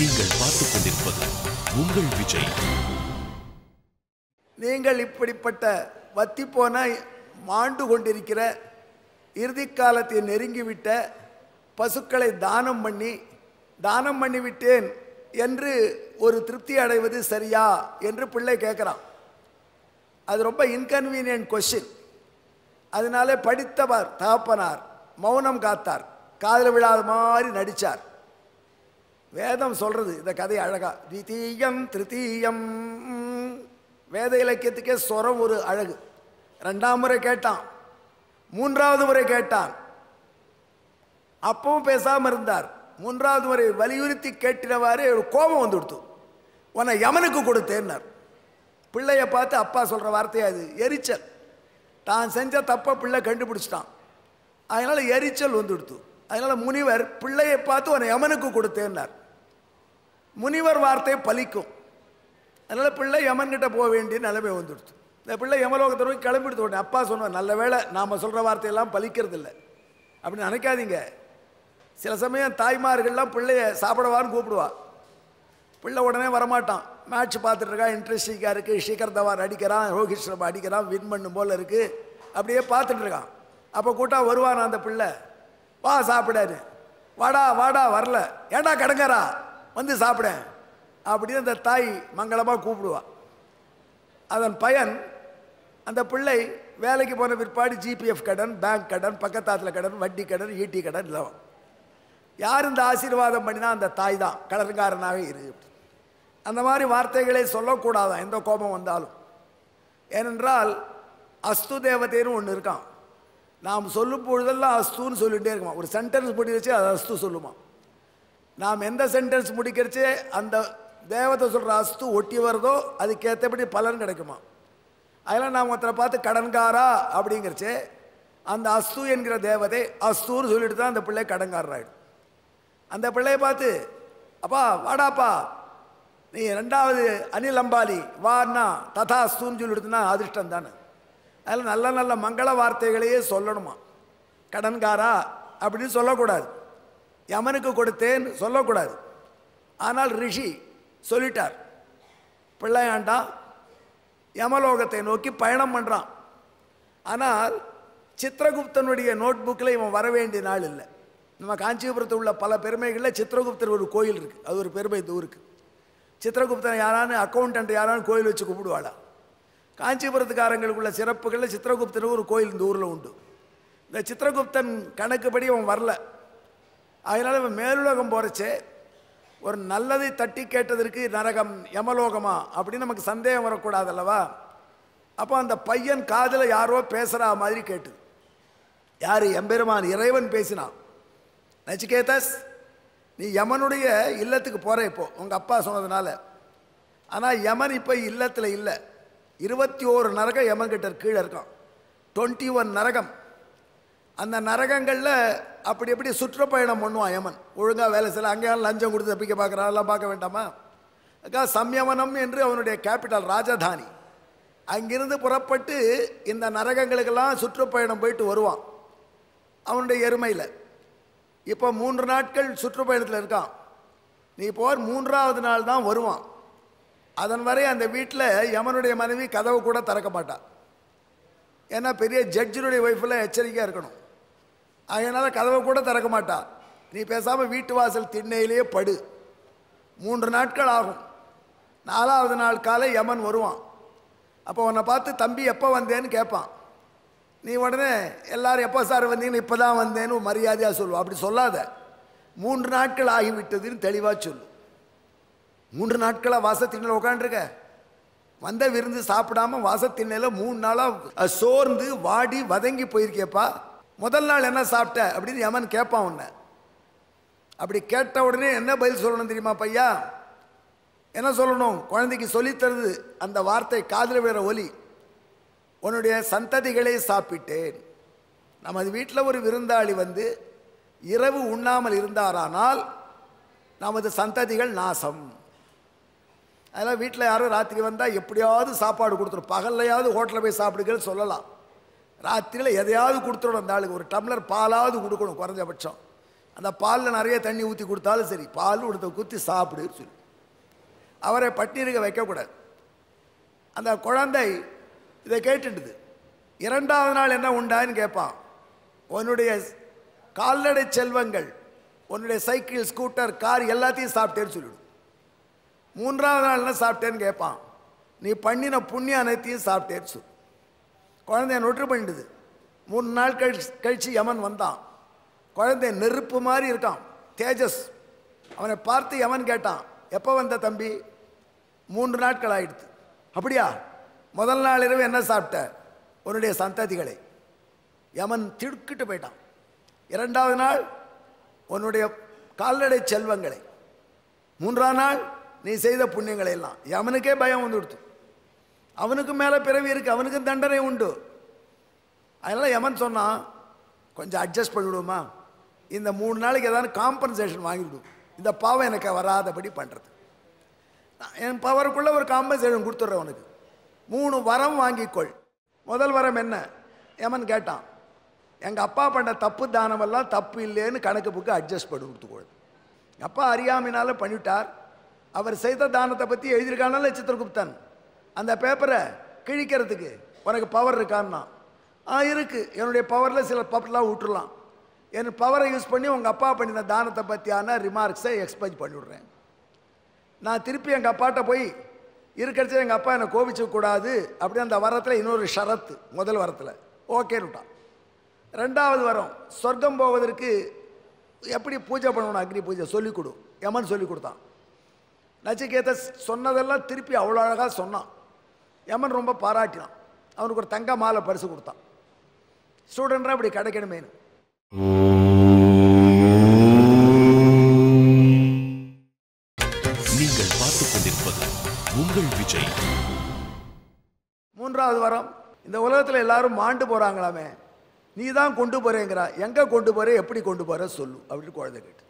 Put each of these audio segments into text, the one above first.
நீங்கள் பார்த்துக் கொண்டிருப்பது உங்கள் விஜய் நீங்கள் இப்படிப்பட்ட வத்தி போன மாண்டு கொண்டிருக்கிற இறுதி காலத்தை நெருங்கிவிட்ட பசுக்களை தானம் பண்ணி தானம் பண்ணிவிட்டேன் என்று ஒரு திருப்தி அடைவது சரியா என்று பிள்ளை கேட்குறான் அது ரொம்ப இன்கன்வீனியன்ட் கொஷின் அதனாலே படித்தவர் தகப்பனார் மௌனம் காத்தார் காதில் விழாத மாதிரி நடித்தார் வேதம் சொல்றது இந்த கதை அழகா தித்தீயம் திருத்தீயம் வேத இலக்கியத்துக்கே சொரம் ஒரு அழகு ரெண்டாம் முறை கேட்டான் மூன்றாவது முறை கேட்டான் அப்பவும் பேசாம இருந்தார் மூன்றாவது முறை வலியுறுத்தி கேட்டினவாறு ஒரு கோபம் வந்து கொடுத்து உன்னை யமனுக்கு கொடுத்தேன்னார் பிள்ளைய பார்த்து அப்பா சொல்ற வார்த்தையா அது எரிச்சல் தான் செஞ்ச தப்பை பிள்ளை கண்டுபிடிச்சிட்டான் அதனால எரிச்சல் வந்து கொடுத்து அதனால முனிவர் பிள்ளையை பார்த்து உன்னை யமனுக்கு கொடுத்தேன்னார் முனிவர் வார்த்தை பலிக்கும் அதனால பிள்ளை யமன்கிட்ட போக வேண்டிய நிலைமை வந்துடுச்சு இந்த பிள்ளை யமலோகத்தை போய் கிளம்பிடுத்து உடனே அப்பா சொன்னார் நல்ல வேளை நாம் சொல்கிற வார்த்தையெல்லாம் பலிக்கிறது இல்லை அப்படின்னு நினைக்காதீங்க சில சமயம் தாய்மார்கள்லாம் பிள்ளைய சாப்பிடவான்னு கூப்பிடுவா பிள்ளை உடனே வரமாட்டான் மேட்ச் பார்த்துட்டு இருக்கா இன்ட்ரெஸ்டிங்காக இருக்குது ஷிகர் தவான் அடிக்கிறான் ரோஹித் சர்மா அடிக்கிறான் வின் பண்ணும் போல் இருக்குது அப்படியே பார்த்துட்டு இருக்கான் அப்போ கூட்டா வருவான் அந்த பிள்ளை வா சாப்பிடாரு வாடா வாடா வரல ஏண்டா கிடங்கறா வந்து சாப்பிட அப்படின்னு அந்த தாய் மங்களமாக கூப்பிடுவா அதன் பயன் அந்த பிள்ளை வேலைக்கு போன பிற்பாடு ஜிபிஎஃப் கடன் பேங்க் கடன் பக்கத்தாத்துல கடன் வட்டி கடன் ஈட்டி கடன் இல்லை யார் இந்த ஆசீர்வாதம் பண்ணினா அந்த தாய் தான் கடற்காரனாக இரு அந்த மாதிரி வார்த்தைகளை சொல்லக்கூடாதான் எந்த கோபம் வந்தாலும் ஏனென்றால் அஸ்து தேவதைன்னு ஒன்று இருக்கான் நாம் சொல்லும் பொழுதெல்லாம் அஸ்துன்னு சொல்லிகிட்டே இருக்குமா ஒரு சென்டென்ஸ் முடி வச்சு அது அஸ்து சொல்லுமா நாம் எந்த சென்டென்ஸ் முடிக்கிறச்சே அந்த தேவதை சொல்கிற அஸ்து ஒட்டி வருதோ அதுக்கேற்றபடி பலன் கிடைக்குமா அதெல்லாம் நாம் ஒருத்தரை பார்த்து கடன்காரா அப்படிங்கிறச்சே அந்த அஸ்து என்கிற தேவதை அஸ்துன்னு சொல்லிட்டு தான் அந்த பிள்ளை கடன்காரராயிடும் அந்த பிள்ளையை பார்த்து அப்பா வாடாப்பா நீ ரெண்டாவது அனில் அம்பானி வான்னா ததா அஸ்துன்னு சொல்லிடுதுன்னா அதிர்ஷ்டம் தானே அதில் நல்ல நல்ல மங்கள வார்த்தைகளையே சொல்லணுமா கடன்காரா அப்படின்னு சொல்லக்கூடாது யமனுக்கு கொடுத்தேன் சொல்லக்கூடாது ஆனால் ரிஷி சொல்லிட்டார் பிள்ளையாண்டா யமலோகத்தை நோக்கி பயணம் பண்ணுறான் ஆனால் சித்திரகுப்தனுடைய நோட்புக்கில் இவன் வர வேண்டிய நாள் இல்லை நம்ம காஞ்சிபுரத்தில் உள்ள பல பெருமைகளில் சித்திரகுப்தர் ஒரு கோயில் இருக்குது அது ஒரு பெருமை இந்த ஊருக்கு சித்திரகுப்தன் யாரானு அக்கௌண்டன்ட் யாரானு கோயில் வச்சு கூப்பிடுவாளா காஞ்சிபுரத்துக்காரங்களுக்குள்ள சிறப்புகளில் சித்திரகுப்தனுக்கு ஒரு கோயில் இந்த ஊரில் உண்டு இந்த சித்திரகுப்தன் கணக்குப்படி அவன் வரல அதனால் இவன் மேலுலகம் போகிறச்சே ஒரு நல்லதை தட்டி கேட்டதற்கு நரகம் யமலோகமா அப்படின்னு நமக்கு சந்தேகம் வரக்கூடாது அல்லவா அப்போ அந்த பையன் காதில் யாரோ பேசுகிறா மாதிரி கேட்டு யார் எம்பெருமான் இறைவன் பேசினான் நச்சிகேதஸ் நீ யமனுடைய இல்லத்துக்கு போகிற இப்போ உங்கள் அப்பா சொன்னதுனால ஆனால் யமன் இப்போ இல்லத்தில் இல்லை இருபத்தி ஓரு நரகம் யமன் கிட்ட கீழே இருக்கான் டுவெண்ட்டி ஒன் நரகம் அந்த நரகங்களில் அப்படி எப்படி சுற்றுப்பயணம் பண்ணுவான் யமன் ஒழுங்காக வேலை செய்யல அங்கேயும் லஞ்சம் கொடுத்து தப்பிக்க பார்க்குறான் எல்லாம் பார்க்க வேண்டாமா அக்கா சம்யமனம் என்று அவனுடைய கேபிட்டல் ராஜதானி அங்கிருந்து புறப்பட்டு இந்த நரகங்களுக்கெல்லாம் சுற்றுப்பயணம் போயிட்டு வருவான் அவனுடைய எருமையில் இப்போ மூன்று நாட்கள் சுற்றுப்பயணத்தில் இருக்கான் நீ போர் மூன்றாவது நாள் தான் வருவான் அதன் வரை அந்த வீட்டில் யமனுடைய மனைவி கதவு கூட திறக்க மாட்டான் ஏன்னா பெரிய ஜட்ஜினுடைய ஒய்ஃபில் எச்சரிக்கையாக இருக்கணும் அதனால் கதவை கூட திறக்க மாட்டா நீ பேசாமல் வீட்டு வாசல் திண்ணையிலேயே படு மூன்று நாட்கள் ஆகும் நாலாவது நாள் காலை யமன் வருவான் அப்போ உன்னை பார்த்து தம்பி எப்போ வந்தேன்னு கேட்பான் நீ உடனே எல்லாரும் எப்போ சார் வந்தீங்கன்னு இப்போ தான் வந்தேன்னு மரியாதையாக சொல்லுவோம் அப்படி சொல்லாத மூன்று நாட்கள் ஆகிவிட்டதுன்னு தெளிவாக சொல்லு மூன்று நாட்களாக வாசத்திண்ணையில் உட்காந்துருக்க வந்த விருந்து சாப்பிடாம வாசத்திண்ணையில் மூணு நாளாக சோர்ந்து வாடி வதங்கி போயிருக்கேப்பா முதல் நாள் என்ன சாப்பிட்ட அப்படின்னு யமன் கேட்பான் உன்னை அப்படி கேட்ட உடனே என்ன பதில் சொல்லணும் தெரியுமா பையா என்ன சொல்லணும் குழந்தைக்கு சொல்லித்தருது அந்த வார்த்தை காதில் விழுற ஒலி உன்னுடைய சந்ததிகளை சாப்பிட்டேன் நமது வீட்டில் ஒரு விருந்தாளி வந்து இரவு உண்ணாமல் இருந்தாரானால் நமது சந்ததிகள் நாசம் அதெல்லாம் வீட்டில் யாரும் ராத்திரி வந்தால் எப்படியாவது சாப்பாடு கொடுத்துரும் பகல்லையாவது ஹோட்டலில் போய் சாப்பிடுங்கன்னு சொல்லலாம் ராத்திரியில் எதையாவது கொடுத்துடணும் அந்த ஆளுக்கு ஒரு டம்ளர் பாலாவது கொடுக்கணும் குறைஞ்சபட்சம் அந்த பாலில் நிறைய தண்ணி ஊற்றி கொடுத்தாலும் சரி பால் கொடுத்த குத்தி சாப்பிடு சொல்லி அவரை பட்டினி இருக்க வைக்கக்கூடாது அந்த குழந்தை இதை கேட்டுடுது இரண்டாவது நாள் என்ன உண்டான்னு கேட்பான் உன்னுடைய கால்நடை செல்வங்கள் உன்னுடைய சைக்கிள் ஸ்கூட்டர் கார் எல்லாத்தையும் சாப்பிட்டேன்னு சொல்லிவிடும் மூன்றாவது நாள் என்ன சாப்பிட்டேன்னு கேட்பான் நீ பண்ணின புண்ணிய அனைத்தையும் சாப்பிட்டேன்னு சொல்லு குழந்தைய நொற்று பண்ணிடுது மூணு நாள் கழிச்சு கழிச்சு யமன் வந்தான் குழந்தை நெருப்பு மாதிரி இருக்கான் தேஜஸ் அவனை பார்த்து யமன் கேட்டான் எப்போ வந்த தம்பி மூன்று நாட்கள் ஆயிடுது அப்படியா முதல் நாள் இரவு என்ன சாப்பிட்ட உன்னுடைய சந்ததிகளை யமன் திடுக்கிட்டு போயிட்டான் இரண்டாவது நாள் உன்னுடைய கால்நடை செல்வங்களை மூன்றாம் நாள் நீ செய்த புண்ணியங்களை எல்லாம் யமனுக்கே பயம் வந்து கொடுத்து அவனுக்கு மேலே பிறவி இருக்கு அவனுக்கும் தண்டனை உண்டு அதனால் யமன் சொன்னான் கொஞ்சம் அட்ஜஸ்ட் பண்ணிவிடுமா இந்த மூணு நாளைக்கு ஏதாவது காம்பன்சேஷன் வாங்கிவிடும் இந்த பாவம் எனக்கு வராதபடி பண்ணுறது என் பவருக்குள்ளே ஒரு காம்பன்சேஷன் கொடுத்துட்றேன் உனக்கு மூணு வரம் வாங்கிக்கொள் முதல் வரம் என்ன யமன் கேட்டான் எங்கள் அப்பா பண்ண தப்பு தானமெல்லாம் தப்பு இல்லைன்னு கணக்கு புக்கு அட்ஜஸ்ட் பண்ணி கொடுத்துக்கொள் எங்கள் அப்பா அறியாமையினால பண்ணிவிட்டார் அவர் செய்த தானத்தை பற்றி எழுதியிருக்கானால சித்திரகுப்தன் அந்த பேப்பரை கிழிக்கிறதுக்கு உனக்கு பவர் இருக்கான்னா ஆ இருக்குது என்னுடைய பவரில் சில பவர்லாம் விட்டுறலாம் என் பவரை யூஸ் பண்ணி உங்கள் அப்பா பண்ணின தானத்தை பற்றியான ரிமார்க்ஸை எக்ஸ்பெக்ட் பண்ணிவிடுறேன் நான் திருப்பி எங்கள் அப்பாட்ட போய் இருக்கிறச்சே எங்கள் அப்பா என்னை கோபிச்சுக்க கூடாது அப்படி அந்த வரத்தில் இன்னொரு ஷரத்து முதல் வரத்தில் ஓகேன்னு விட்டான் ரெண்டாவது வரம் சொர்க்கம் போவதற்கு எப்படி பூஜை பண்ணணும் அக்னி பூஜை சொல்லிக் கொடு யமன் சொல்லி கொடுத்தான் நச்சிகேத சொன்னதெல்லாம் திருப்பி அவ்வளோ அழகாக சொன்னான் யமன் ரொம்ப பாராட்டினான் அவனுக்கு ஒரு தங்க மாலை பரிசு கொடுத்தான் ஸ்டூடெண்ட்னா இப்படி கிடைக்கணுமேனு நீங்கள் பார்த்துக் கொண்டிருப்பது உங்கள் விஜய் மூன்றாவது வரம் இந்த உலகத்தில் எல்லாரும் மாண்டு போகிறாங்களாமே நீ தான் கொண்டு போறேங்கிறா எங்கே கொண்டு போற எப்படி கொண்டு போற சொல்லு அப்படின்னு குழந்தை கேட்டு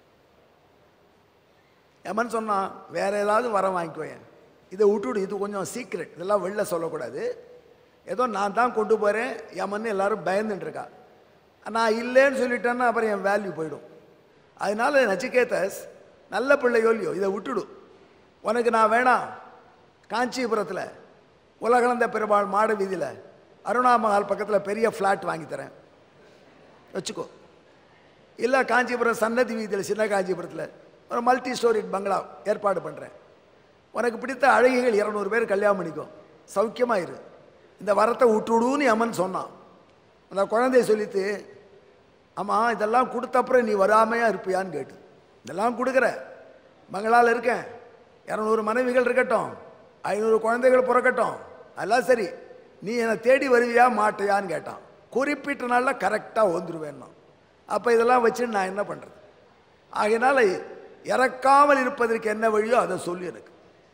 யமன் சொன்னான் வேற ஏதாவது வரம் வாங்கிக்குவேன் இதை விட்டுடு இது கொஞ்சம் சீக்ரெட் இதெல்லாம் வெளில சொல்லக்கூடாது ஏதோ நான் தான் கொண்டு போகிறேன் யமன் எல்லாரும் பயந்துட்டு இருக்கா நான் இல்லைன்னு சொல்லிட்டேன்னா அப்புறம் என் வேல்யூ போயிடும் அதனால நச்சிகேதஸ் நல்ல பிள்ளையோ இல்லையோ இதை விட்டுடு உனக்கு நான் வேணாம் காஞ்சிபுரத்தில் உலகளந்த பெருமாள் மாட வீதியில் அருணா மஹால் பக்கத்தில் பெரிய ஃப்ளாட் வாங்கி தரேன் வச்சுக்கோ இல்லை காஞ்சிபுரம் சன்னதி வீதியில் சின்ன காஞ்சிபுரத்தில் ஒரு மல்டி ஸ்டோரி பங்களா ஏற்பாடு பண்ணுறேன் உனக்கு பிடித்த அழகிகள் இரநூறு பேர் கல்யாணம் பண்ணிக்கும் சௌக்கியமாக இரு இந்த வரத்தை விட்டுடுன்னு அம்மன் சொன்னான் அந்த குழந்தைய சொல்லித்து ஆமாம் இதெல்லாம் கொடுத்தப்புறம் நீ வராமையாக இருப்பியான்னு கேட்டு இதெல்லாம் கொடுக்குற பங்களாவில் இருக்கேன் இரநூறு மனைவிகள் இருக்கட்டும் ஐநூறு குழந்தைகள் பிறக்கட்டும் அதெல்லாம் சரி நீ என்னை தேடி வருவியா மாட்டையான்னு கேட்டான் குறிப்பிட்ட நாளில் கரெக்டாக வந்துடுவேன்னா அப்போ இதெல்லாம் வச்சு நான் என்ன பண்ணுறது ஆகையினால இறக்காமல் இருப்பதற்கு என்ன வழியோ அதை சொல்லி எனக்கு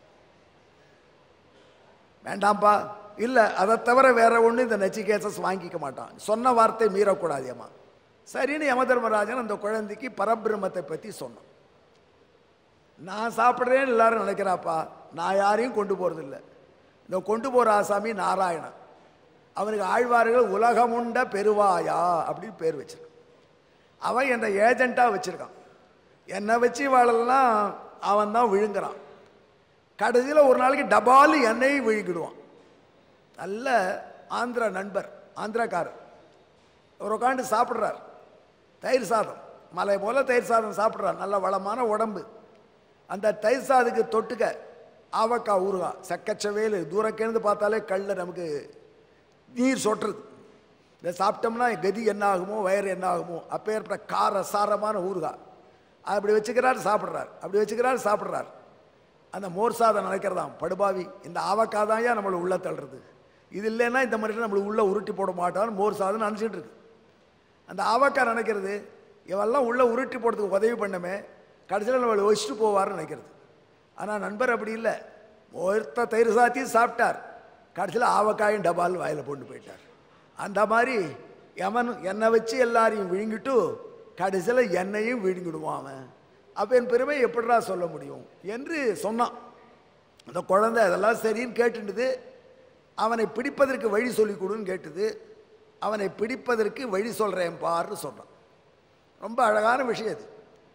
வேண்டாம்ப்பா இல்லை அதை தவிர வேற ஒன்று இந்த நச்சிகேசஸ் வாங்கிக்க மாட்டான் சொன்ன வார்த்தை மீறக்கூடாது ஏமா சரின்னு யமதர்மராஜன் அந்த குழந்தைக்கு பரபிரம்மத்தை பற்றி சொன்னான் நான் சாப்பிட்றேன்னு எல்லாரும் நினைக்கிறாப்பா நான் யாரையும் கொண்டு போகிறதில்ல இந்த கொண்டு போகிற ஆசாமி நாராயணன் அவனுக்கு ஆழ்வார்கள் உலகமுண்ட பெருவாயா அப்படின்னு பேர் வச்சிருக்கான் அவன் என்னை ஏஜெண்ட்டாக வச்சுருக்கான் என்னை வச்சு வாழலாம் அவன் தான் விழுங்குறான் கடைசியில் ஒரு நாளைக்கு டபால் என்னையும் விழுங்கிடுவான் நல்ல ஆந்திரா நண்பர் ஆந்திராக்காரர் அவர் உட்காந்து சாப்பிட்றார் தயிர் சாதம் மலை போல தயிர் சாதம் சாப்பிட்றார் நல்ல வளமான உடம்பு அந்த தயிர் சாதுக்கு தொட்டுக்க ஆவக்காய் ஊறுகாய் சக்கச்சவேல் தூரக்கேந்து பார்த்தாலே கல்ல நமக்கு நீர் சொட்டுறது இதை சாப்பிட்டோம்னா கதி என்ன ஆகுமோ வயிறு என்ன ஆகுமோ அப்பேற்பட்ட கார சாரமான ஊறுகாய் அப்படி வச்சுக்கிறார் சாப்பிட்றார் அப்படி வச்சுக்கிறார் சாப்பிட்றார் அந்த மோர் சாதம் நினைக்கிறதாம் படுபாவி இந்த ஆவக்காய் தான் ஏன் நம்மளை உள்ள தள்ளுறது இது இல்லைன்னா இந்த மாதிரி நம்மளை உள்ள உருட்டி போட மாட்டான்னு மோர் சாதம் நினச்சிட்டு இருக்கு அந்த ஆவக்காய் நினைக்கிறது இவெல்லாம் உள்ள உருட்டி போடுறதுக்கு உதவி பண்ணமே கடைசியில் நம்மளை வச்சுட்டு போவார்னு நினைக்கிறது ஆனால் நண்பர் அப்படி இல்லை ஒருத்த தயிர் சாத்தியும் சாப்பிட்டார் கடைசியில் ஆவக்காயும் டபால் வாயில் போட்டு போயிட்டார் அந்த மாதிரி எவன் என்னை வச்சு எல்லாரையும் விழுங்கிட்டு கடைசியில் என்னையும் விழுங்கிடுவான் அவன் அப்போ என் பெருமை எப்படிடா சொல்ல முடியும் என்று சொன்னான் அந்த குழந்தை அதெல்லாம் சரின்னு கேட்டுட்டுது அவனை பிடிப்பதற்கு வழி சொல்லிக் கொடுன்னு கேட்டுது அவனை பிடிப்பதற்கு வழி சொல்கிறேன் பாருன்னு சொன்னான் ரொம்ப அழகான விஷயம் அது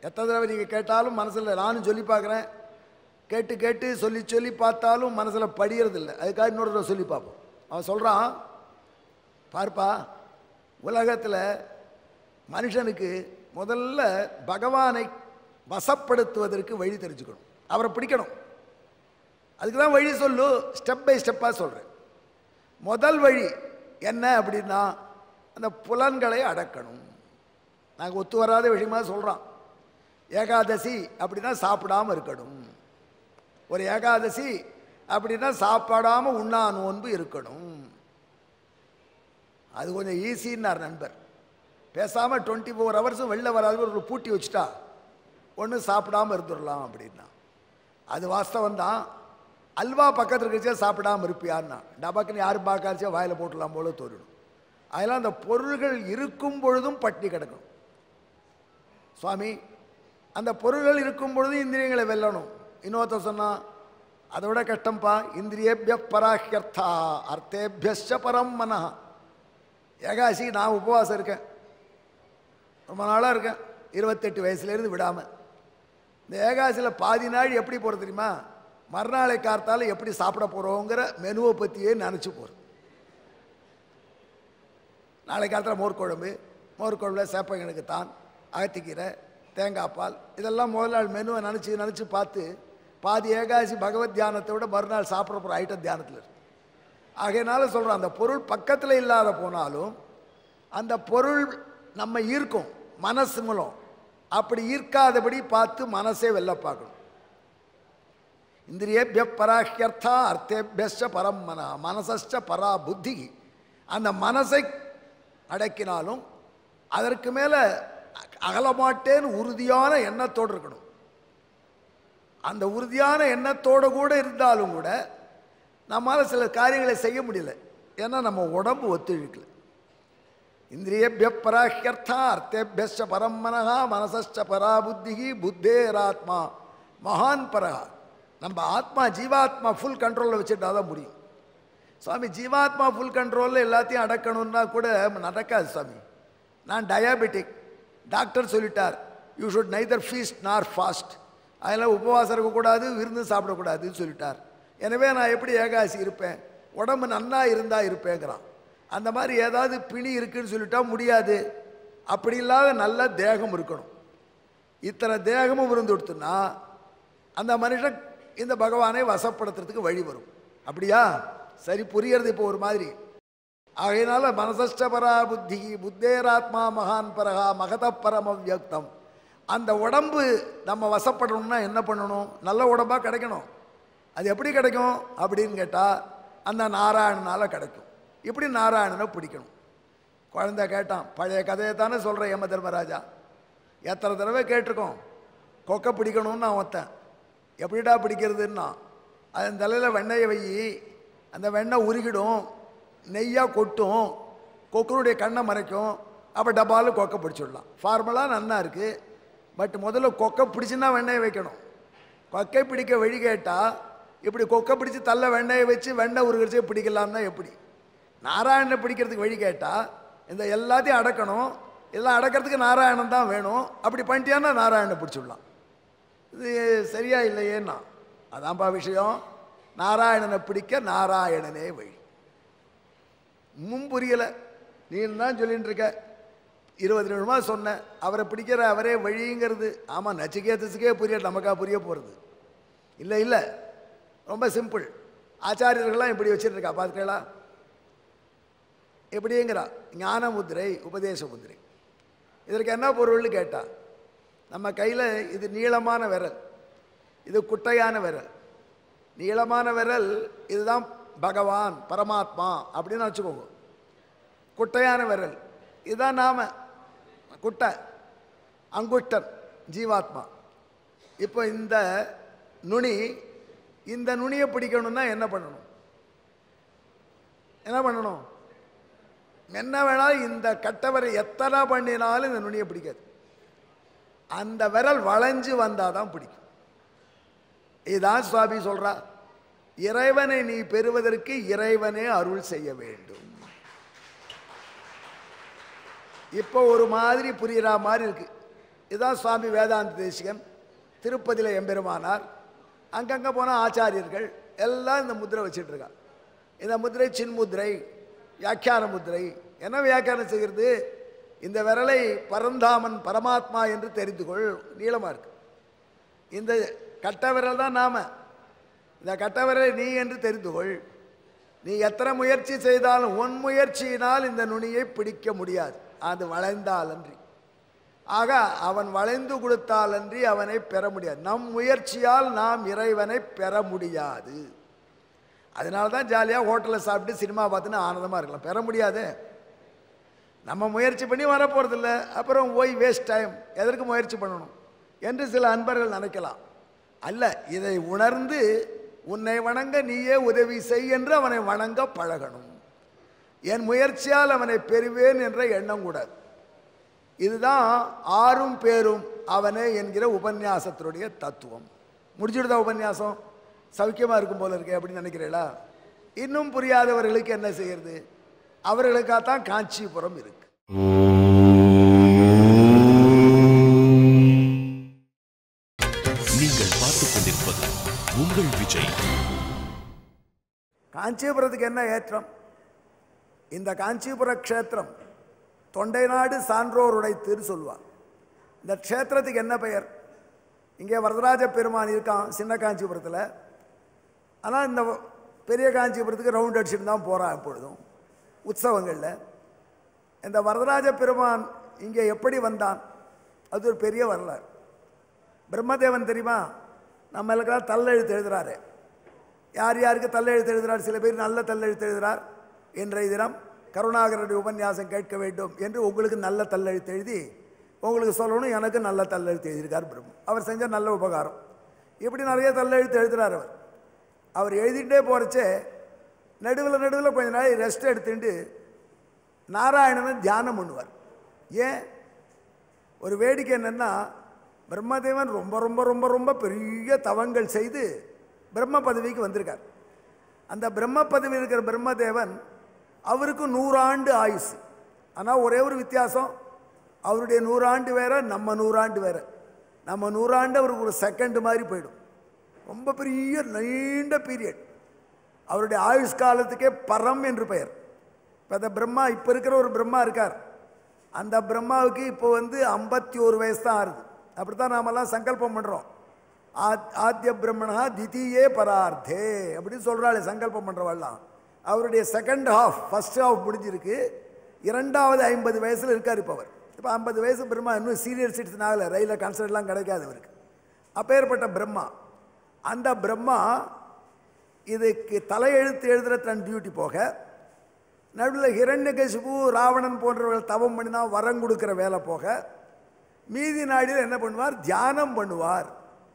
எத்தனை தடவை நீங்கள் கேட்டாலும் மனசில் நானும் சொல்லி பார்க்குறேன் கேட்டு கேட்டு சொல்லி சொல்லி பார்த்தாலும் மனசில் படியறதில்ல அதுக்காக இன்னொரு தடவை சொல்லி பார்ப்போம் அவன் சொல்கிறான் பார்ப்பா உலகத்தில் மனுஷனுக்கு முதல்ல பகவானை வசப்படுத்துவதற்கு வழி தெரிஞ்சுக்கணும் அவரை பிடிக்கணும் அதுக்கு தான் வழி சொல்லு ஸ்டெப் பை ஸ்டெப்பாக சொல்கிறேன் முதல் வழி என்ன அப்படின்னா அந்த புலன்களை அடக்கணும் நாங்கள் ஒத்து வராத விஷயமா சொல்கிறோம் ஏகாதசி அப்படின்னா சாப்பிடாம இருக்கணும் ஒரு ஏகாதசி அப்படின்னா சாப்பிடாம உண்ணா நோன்பு இருக்கணும் அது கொஞ்சம் ஈஸின்னார் நண்பர் பேசாமல் டுவெண்ட்டி ஃபோர் ஹவர்ஸும் வெளில வராது ஒரு பூட்டி வச்சுட்டா ஒன்று சாப்பிடாம இருந்துடலாம் அப்படின்னா அது வாஸ்தவம் தான் அல்வா பக்கத்தில் இருக்கச்சே சாப்பிடாம இருப்பியான்னா டபாக்குன்னு யார் பார்க்காச்சே வாயில் போட்டுடலாம் போல தோறிடும் அதெல்லாம் அந்த பொருள்கள் இருக்கும் பொழுதும் பட்டினி கிடக்கும் சுவாமி அந்த பொருள்கள் இருக்கும் பொழுதும் இந்திரியங்களை வெல்லணும் இன்னொருத்த சொன்னா அதை விட கஷ்டம்ப்பா இந்திரியேபிய பராஹ்யர்த்தா அர்த்தேபியஸ்ச பரம் மனஹ ஏகாசி நான் உபவாசம் இருக்கேன் ரொம்ப நாளாக இருக்கேன் இருபத்தெட்டு வயசுலேருந்து விடாமல் இந்த ஏகாசியில் பாதி நாள் எப்படி போகிறது தெரியுமா மறுநாளை கார்த்தால எப்படி சாப்பிட போகிறோங்கிற மெனுவை பற்றியே நினச்சி போகிறது நாளை காலத்தில் மோர் குழம்பு மோர் குழம்புல சேப்பங்கனுக்கு தான் அகத்திக்கீரை தேங்காய் பால் இதெல்லாம் முதல் நாள் மெனுவை நினச்சி நினச்சி பார்த்து பாதி ஏகாசி பகவத் தியானத்தை விட மறுநாள் சாப்பிட போகிற ஐட்டம் தியானத்தில் இருக்கு ஆகையினால சொல்கிறோம் அந்த பொருள் பக்கத்தில் இல்லாத போனாலும் அந்த பொருள் நம்ம ஈர்க்கும் மனசு மூலம் அப்படி ஈர்க்காதபடி பார்த்து மனசே வெல்ல பார்க்கணும் இந்திரியேபிய பராஹ்யர்த்தா அர்த்தேபியஸ்ச பரம் மன மனசஸ்ச பரா புத்தி அந்த மனசை அடக்கினாலும் அதற்கு மேலே அகலமாட்டேன்னு உறுதியான எண்ணத்தோடு இருக்கணும் அந்த உறுதியான எண்ணத்தோடு கூட இருந்தாலும் கூட நம்மால் சில காரியங்களை செய்ய முடியல ஏன்னா நம்ம உடம்பு ஒத்துழைக்கல இந்திரியேபிய பராஹ்யர்த்தா அர்த்தேபியஸ்ச பரம் மனஹா மனசஸ்ச பரா புத்தி புத்தேராத்மா மகான் பரகா நம்ம ஆத்மா ஜீவாத்மா ஃபுல் கண்ட்ரோலில் வச்சுட்டா தான் முடியும் சுவாமி ஜீவாத்மா ஃபுல் கண்ட்ரோலில் எல்லாத்தையும் அடக்கணும்னா கூட நடக்காது சுவாமி நான் டயாபெட்டிக் டாக்டர் சொல்லிட்டார் you should neither feast nor fast அதெல்லாம் உபவாசம் இருக்கக்கூடாது விருந்து சாப்பிடக்கூடாதுன்னு சொல்லிட்டார் எனவே நான் எப்படி ஏகாசி இருப்பேன் உடம்பு நன்னா இருந்தால் இருப்பேங்கிறான் அந்த மாதிரி ஏதாவது பிணி இருக்குன்னு சொல்லிட்டா முடியாது அப்படி இல்லாத நல்ல தேகம் இருக்கணும் இத்தனை தேகமும் இருந்து கொடுத்துன்னா அந்த மனுஷன் இந்த பகவானை வசப்படுத்துறதுக்கு வழி வரும் அப்படியா சரி புரியறது இப்போ ஒரு மாதிரி ஆகையினால மனசஷ்டபரா புத்தி புத்தேராத்மா மகான் பரகா மகத பரம வியக்தம் அந்த உடம்பு நம்ம வசப்படணும்னா என்ன பண்ணணும் நல்ல உடம்பா கிடைக்கணும் அது எப்படி கிடைக்கும் அப்படின்னு கேட்டால் அந்த நாராயணனால கிடைக்கும் இப்படி நாராயணனை பிடிக்கணும் குழந்தை கேட்டான் பழைய கதையை தானே சொல்கிறேன் யம தர்மராஜா எத்தனை தடவை கேட்டிருக்கோம் கொக்கை பிடிக்கணும்னு நான் ஒத்தேன் எப்படிடா பிடிக்கிறதுன்னா அதன் தலையில் வெண்ணெயை வை அந்த வெண்ணெய் உருகிடும் நெய்யாக கொட்டும் கொக்கனுடைய கண்ணை மறைக்கும் அப்போ டப்பாவில் கொக்கை பிடிச்சிடலாம் ஃபார்மலாக நன்னா இருக்குது பட் முதல்ல கொக்கை பிடிச்சுன்னா வெண்ணெயை வைக்கணும் கொக்கை பிடிக்க வழி கேட்டால் இப்படி கொக்கை பிடிச்சி தள்ள வெண்ணெயை வச்சு வெண்ணெய் உருகிச்சே பிடிக்கலாம்னா எப்படி நாராயணனை பிடிக்கிறதுக்கு வழி கேட்டால் இந்த எல்லாத்தையும் அடக்கணும் எல்லாம் அடக்கிறதுக்கு நாராயணன் தான் வேணும் அப்படி பண்ணிட்டியான்னா நாராயணனை பிடிச்சிடலாம் இது சரியா இல்லையேன்னா அதான்ப்பா விஷயம் நாராயணனை பிடிக்க நாராயணனே வழி முன் புரியலை நீ தான் சொல்லிட்டு இருக்க இருபது நிமிஷமாக சொன்னேன் அவரை பிடிக்கிற அவரே வழிங்கிறது ஆமாம் நச்சிகேதஸுக்கே புரிய நமக்கா புரிய போகிறது இல்லை இல்லை ரொம்ப சிம்பிள் ஆச்சாரியர்கள்லாம் இப்படி வச்சுருக்கா பார்த்துக்கலா எப்படிங்கிறா ஞான முத்திரை உபதேச முத்திரை இதற்கு என்ன பொருள்னு கேட்டா நம்ம கையில் இது நீளமான விரல் இது குட்டையான விரல் நீளமான விரல் இதுதான் பகவான் பரமாத்மா அப்படின்னு வச்சுக்கோங்க குட்டையான விரல் இதுதான் நாம குட்டை அங்குஷ்டன் ஜீவாத்மா இப்போ இந்த நுனி இந்த நுனியை பிடிக்கணும்னா என்ன பண்ணணும் என்ன பண்ணணும் என்ன வேணாலும் இந்த கட்டவரை எத்தனை பண்ணினாலும் இந்த நுனியை பிடிக்காது அந்த விரல் வளைஞ்சு வந்தால் தான் பிடிக்கும் இதுதான் சுவாமி சொல்றா இறைவனை நீ பெறுவதற்கு இறைவனே அருள் செய்ய வேண்டும் இப்போ ஒரு மாதிரி புரியுற மாதிரி இருக்கு இதுதான் சுவாமி வேதாந்த தேசிகன் திருப்பதியில் எம்பெருமானார் அங்கங்கே போன ஆச்சாரியர்கள் எல்லாம் இந்த முத்திரை வச்சிட்டு இருக்காங்க இந்த முத்திரை சின்முத்திரை வியாக்கியான முத்திரை என்ன வியாக்கியானம் செய்கிறது இந்த விரலை பரந்தாமன் பரமாத்மா என்று தெரிந்து கொள் நீளமாக இருக்கு இந்த கட்ட விரல் தான் நாம இந்த கட்ட விரலை நீ என்று தெரிந்து கொள் நீ எத்தனை முயற்சி செய்தாலும் உன் முயற்சியினால் இந்த நுனியை பிடிக்க முடியாது அது வளைந்தாலன்றி ஆக அவன் வளைந்து கொடுத்தாலன்றி அவனை பெற முடியாது நம் முயற்சியால் நாம் இறைவனை பெற முடியாது அதனால தான் ஜாலியாக ஹோட்டலில் சாப்பிட்டு சினிமா பார்த்துன்னு ஆனந்தமாக இருக்கலாம் பெற முடியாதே நம்ம முயற்சி பண்ணி வரப்போகிறதில்ல அப்புறம் ஒய் வேஸ்ட் டைம் எதற்கு முயற்சி பண்ணணும் என்று சில அன்பர்கள் நினைக்கலாம் அல்ல இதை உணர்ந்து உன்னை வணங்க நீயே உதவி செய் என்று அவனை வணங்க பழகணும் என் முயற்சியால் அவனை பெறுவேன் என்ற எண்ணம் கூடாது இதுதான் ஆறும் பேரும் அவனே என்கிற உபன்யாசத்தினுடைய தத்துவம் முடிச்சுடுதா உபன்யாசம் சௌக்கியமாக இருக்கும் போல இருக்கே அப்படின்னு நினைக்கிறீங்களா இன்னும் புரியாதவர்களுக்கு என்ன செய்யறது அவர்களுக்காகத்தான் காஞ்சிபுரம் இருக்கு நீங்கள் பார்த்துக் கொண்டிருப்பது உங்கள் விஜய் காஞ்சிபுரத்துக்கு என்ன ஏற்றம் இந்த காஞ்சிபுர க்ஷேத்திரம் தொண்டை நாடு சான்றோர் உடைத்துன்னு சொல்லுவாங்க இந்த க்ஷேத்திரத்துக்கு என்ன பெயர் இங்கே வரதராஜ பெருமான் இருக்கான் சின்ன காஞ்சிபுரத்தில் ஆனால் இந்த பெரிய காஞ்சிபுரத்துக்கு ரவுண்ட் அடிச்சுட்டு தான் போகிறான் எப்பொழுதும் உற்சவங்களில் இந்த வரதராஜ பெருமான் இங்கே எப்படி வந்தான் அது ஒரு பெரிய வரலாறு பிரம்மதேவன் தெரியுமா நம்மளுக்கெல்லாம் தள்ளெழுத்து எழுதுறாரு யார் யாருக்கு தள்ளெழுத்து எழுதுறார் சில பேர் நல்ல தள்ளெழுத்து எழுதுறார் இன்றைய தினம் கருணாகரனுடைய உபன்யாசம் கேட்க வேண்டும் என்று உங்களுக்கு நல்ல தள்ளெழுத்து எழுதி உங்களுக்கு சொல்லணும் எனக்கு நல்ல தள்ளெழுத்து எழுதியிருக்கார் பிரம்ம அவர் செஞ்ச நல்ல உபகாரம் இப்படி நிறைய தள்ளெழுத்து எழுதுறார் அவர் அவர் எழுதிட்டே போகிறச்சே நடுவில் நடுவில் கொஞ்ச நாள் ரெஸ்ட் எடுத்துட்டு நாராயணனை தியானம் பண்ணுவார் ஏன் ஒரு வேடிக்கை என்னன்னா பிரம்மதேவன் ரொம்ப ரொம்ப ரொம்ப ரொம்ப பெரிய தவங்கள் செய்து பிரம்ம பதவிக்கு வந்திருக்கார் அந்த பிரம்ம பதவி இருக்கிற பிரம்மதேவன் அவருக்கு நூறாண்டு ஆயுசு ஆனால் ஒரே ஒரு வித்தியாசம் அவருடைய நூறாண்டு வேற நம்ம நூறாண்டு வேற நம்ம நூறாண்டு அவருக்கு ஒரு செகண்ட் மாதிரி போயிடும் ரொம்ப பெரிய நீண்ட பீரியட் அவருடைய ஆயுஷ் காலத்துக்கே பரம் என்று பெயர் இப்போ அந்த பிரம்மா இப்போ இருக்கிற ஒரு பிரம்மா இருக்கார் அந்த பிரம்மாவுக்கு இப்போ வந்து ஐம்பத்தி ஒரு வயசு தான் ஆறுது அப்படி தான் நாமெல்லாம் சங்கல்பம் பண்ணுறோம் ஆத்திய பிரம்மணா தித்தியே பரார்த்தே அப்படின்னு சொல்கிறாள் சங்கல்பம் பண்ணுறவாள்லாம் அவருடைய செகண்ட் ஹாஃப் ஃபர்ஸ்ட் ஹாஃப் முடிஞ்சிருக்கு இரண்டாவது ஐம்பது வயசில் இருக்கார் இப்போ அவர் இப்போ ஐம்பது வயசு பிரம்மா இன்னும் சீனியர் சிட்டிசன் ஆகலை ரயிலில் கன்சல்ட்லாம் கிடைக்காது அவருக்கு அப்பேற்பட்ட பிரம்மா அந்த பிரம்மா இதுக்கு தலையெழுத்து எழுதுகிற தன் டியூட்டி போக நடுவில் ஹிரண்யகசிபு ராவணன் போன்றவர்கள் தவம் பண்ணினா வரம் கொடுக்குற வேலை போக மீதி நாடில் என்ன பண்ணுவார் தியானம் பண்ணுவார்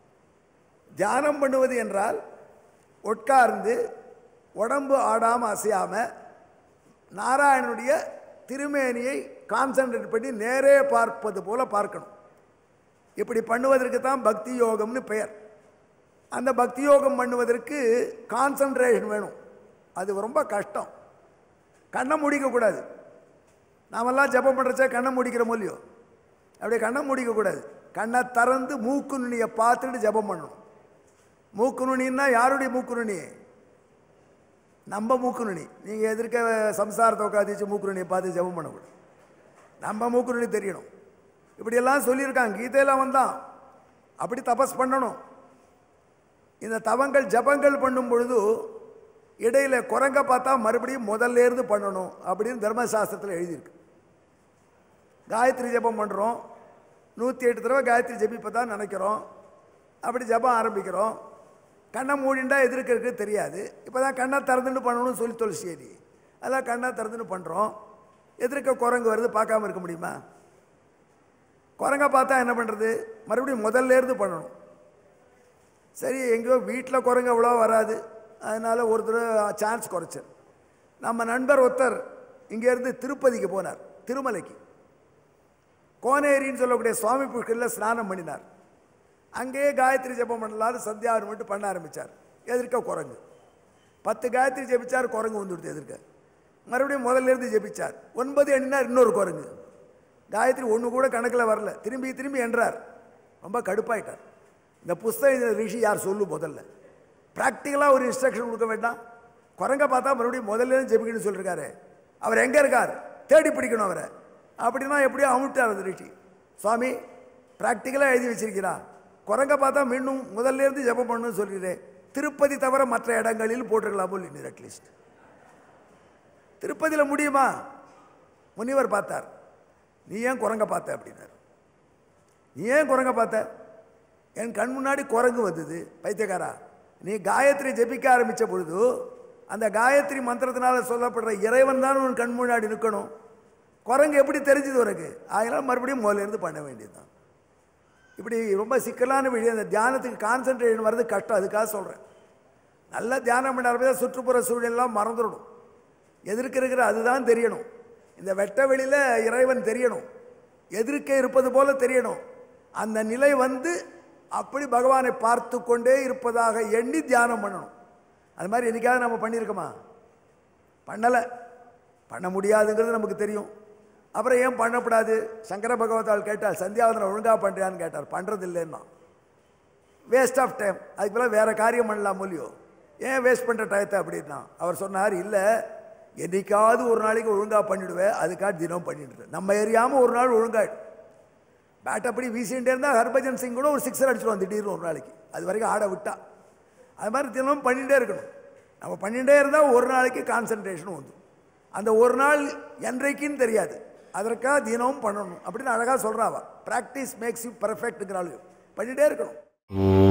தியானம் பண்ணுவது என்றால் உட்கார்ந்து உடம்பு ஆடாமல் அசையாமல் நாராயணனுடைய திருமேனியை கான்சன்ட்ரேட் பண்ணி நேரே பார்ப்பது போல பார்க்கணும் இப்படி பண்ணுவதற்கு தான் பக்தி யோகம்னு பெயர் அந்த பக்தி யோகம் பண்ணுவதற்கு கான்சன்ட்ரேஷன் வேணும் அது ரொம்ப கஷ்டம் கண்ணை முடிக்கக்கூடாது நாமெல்லாம் ஜெபம் பண்ணுறச்சே கண்ணை முடிக்கிறோமோ இல்லையோ அப்படியே கண்ணை முடிக்கக்கூடாது கண்ணை திறந்து மூக்கு நுனியை பார்த்துட்டு ஜெபம் பண்ணணும் மூக்கு நுனின்னா யாருடைய மூக்கு நுனி நம்ம மூக்கு நுனி நீங்கள் எதிர்க்க சம்சாரத்தை உட்காந்து வச்சு மூக்கு நுனியை பார்த்து ஜெபம் பண்ணக்கூடாது நம்ம மூக்கு நுனி தெரியணும் இப்படியெல்லாம் சொல்லியிருக்காங்க கீதையில் வந்தான் அப்படி தபஸ் பண்ணணும் இந்த தவங்கள் ஜபங்கள் பண்ணும் பொழுது இடையில குரங்க பார்த்தா மறுபடியும் முதல்ல இருந்து பண்ணணும் அப்படின்னு தர்மசாஸ்திரத்தில் எழுதியிருக்கு காயத்ரி ஜபம் பண்ணுறோம் நூற்றி எட்டு தடவை காயத்ரி ஜபிப்பை தான் நினைக்கிறோம் அப்படி ஜபம் ஆரம்பிக்கிறோம் கண்ணை மூடிண்டா எதிர்க்கிறதுக்கு தெரியாது இப்போ தான் கண்ணை திறந்துன்னு பண்ணணும்னு சொல்லி தொலைச்சேரி அதெல்லாம் கண்ணை திறந்துன்னு பண்ணுறோம் எதிர்க்க குரங்கு வருது பார்க்காம இருக்க முடியுமா குரங்க பார்த்தா என்ன பண்ணுறது மறுபடியும் முதல்ல இருந்து பண்ணணும் சரி எங்கேயோ வீட்டில் குரங்கு அவ்வளோ வராது அதனால் ஒருத்தர் சான்ஸ் குறைச்சார் நம்ம நண்பர் ஒருத்தர் இங்கேருந்து திருப்பதிக்கு போனார் திருமலைக்கு கோனேரின்னு சொல்லக்கூடிய சுவாமி புஷ்கரில் ஸ்நானம் பண்ணினார் அங்கேயே காயத்ரி ஜெபம் பண்ணலான்னு சந்தியாவரம் மட்டும் பண்ண ஆரம்பித்தார் எதிர்க்க குரங்கு பத்து காயத்ரி ஜெபிச்சார் குரங்கு வந்துடுது எதிர்க்க மறுபடியும் முதல்ல இருந்து ஜெபிச்சார் ஒன்பது எண்ணினார் இன்னொரு குரங்கு காயத்ரி ஒன்று கூட கணக்கில் வரல திரும்பி திரும்பி என்றார் ரொம்ப கடுப்பாயிட்டார் இந்த புஸ்தகம் எழுதின ரிஷி யார் சொல்லு முதல்ல ப்ராக்டிக்கலாக ஒரு இன்ஸ்ட்ரக்ஷன் கொடுக்க வேண்டாம் குரங்க பார்த்தா மறுபடியும் முதல்ல இருந்து ஜெபிக்கணும்னு சொல்லியிருக்காரு அவர் எங்கே இருக்கார் தேடி பிடிக்கணும் அவரை அப்படின்னா எப்படியோ அமுட்டார் அந்த ரிஷி சுவாமி ப்ராக்டிக்கலாக எழுதி வச்சிருக்கிறா குரங்க பார்த்தா மீண்டும் முதல்ல இருந்து ஜெபம் பண்ணணும்னு சொல்லிடுறேன் திருப்பதி தவிர மற்ற இடங்களில் போட்டிருக்கலாம் போல் இன்னும் அட்லீஸ்ட் திருப்பதியில் முடியுமா முனிவர் பார்த்தார் நீ ஏன் குரங்க பார்த்த அப்படின்னார் நீ ஏன் குரங்க பார்த்த என் கண் முன்னாடி குரங்கு வந்தது பைத்தியக்காரா நீ காயத்ரி ஜெபிக்க ஆரம்பித்த பொழுது அந்த காயத்ரி மந்திரத்தினால சொல்லப்படுற இறைவன் தான் உன் கண் முன்னாடி நிற்கணும் குரங்கு எப்படி தெரிஞ்சது உனக்கு அதனால் மறுபடியும் முதல்ல இருந்து பண்ண வேண்டியதுதான் இப்படி ரொம்ப சிக்கலான வழி அந்த தியானத்துக்கு கான்சன்ட்ரேஷன் வர்றது கஷ்டம் அதுக்காக சொல்கிறேன் நல்லா தியானம் பண்ண ஆரம்பிச்சா சுற்றுப்புற சூழ்நிலாம் மறந்துடணும் எதிர்க்க இருக்கிற அதுதான் தெரியணும் இந்த வெட்ட வெளியில் இறைவன் தெரியணும் எதிர்க்க இருப்பது போல தெரியணும் அந்த நிலை வந்து அப்படி பகவானை பார்த்து கொண்டே இருப்பதாக எண்ணி தியானம் பண்ணணும் அது மாதிரி என்னைக்காவது நம்ம பண்ணியிருக்கோமா பண்ணலை பண்ண முடியாதுங்கிறது நமக்கு தெரியும் அப்புறம் ஏன் பண்ணக்கூடாது சங்கர பகவதால் கேட்டால் சந்தியாவதனை ஒழுங்காக பண்ணுறியான்னு கேட்டார் பண்ணுறது இல்லைன்னா வேஸ்ட் ஆஃப் டைம் அதுக்கு பதிலா வேற காரியம் பண்ணலாம் மூலியோ ஏன் வேஸ்ட் பண்ணுற டயத்தை அப்படின்னா அவர் சொன்னார் இல்லை என்னைக்காவது ஒரு நாளைக்கு ஒழுங்காக பண்ணிவிடுவேன் அதுக்காக தினம் பண்ணிட்டு நம்ம எரியாமல் ஒரு நாள் ஒழுங்காயிடும் பேட் அப்படி வீசிகிட்டே இருந்தால் ஹர்பஜன் சிங் கூட ஒரு சிக்ஸர் அடிச்சிடுவோம் திடீர்னு ஒரு நாளைக்கு அது வரைக்கும் ஆட விட்டா அது மாதிரி தினமும் பண்ணிகிட்டே இருக்கணும் நம்ம பண்ணிகிட்டே இருந்தால் ஒரு நாளைக்கு கான்சன்ட்ரேஷன் வந்துடும் அந்த ஒரு நாள் என்றைக்குன்னு தெரியாது அதற்காக தினமும் பண்ணணும் அப்படின்னு அழகாக சொல்கிறாவா ப்ராக்டிஸ் மேக்ஸ் யூ பர்ஃபெக்ட்டுங்கிறாள் பண்ணிகிட்டே இருக்கணும்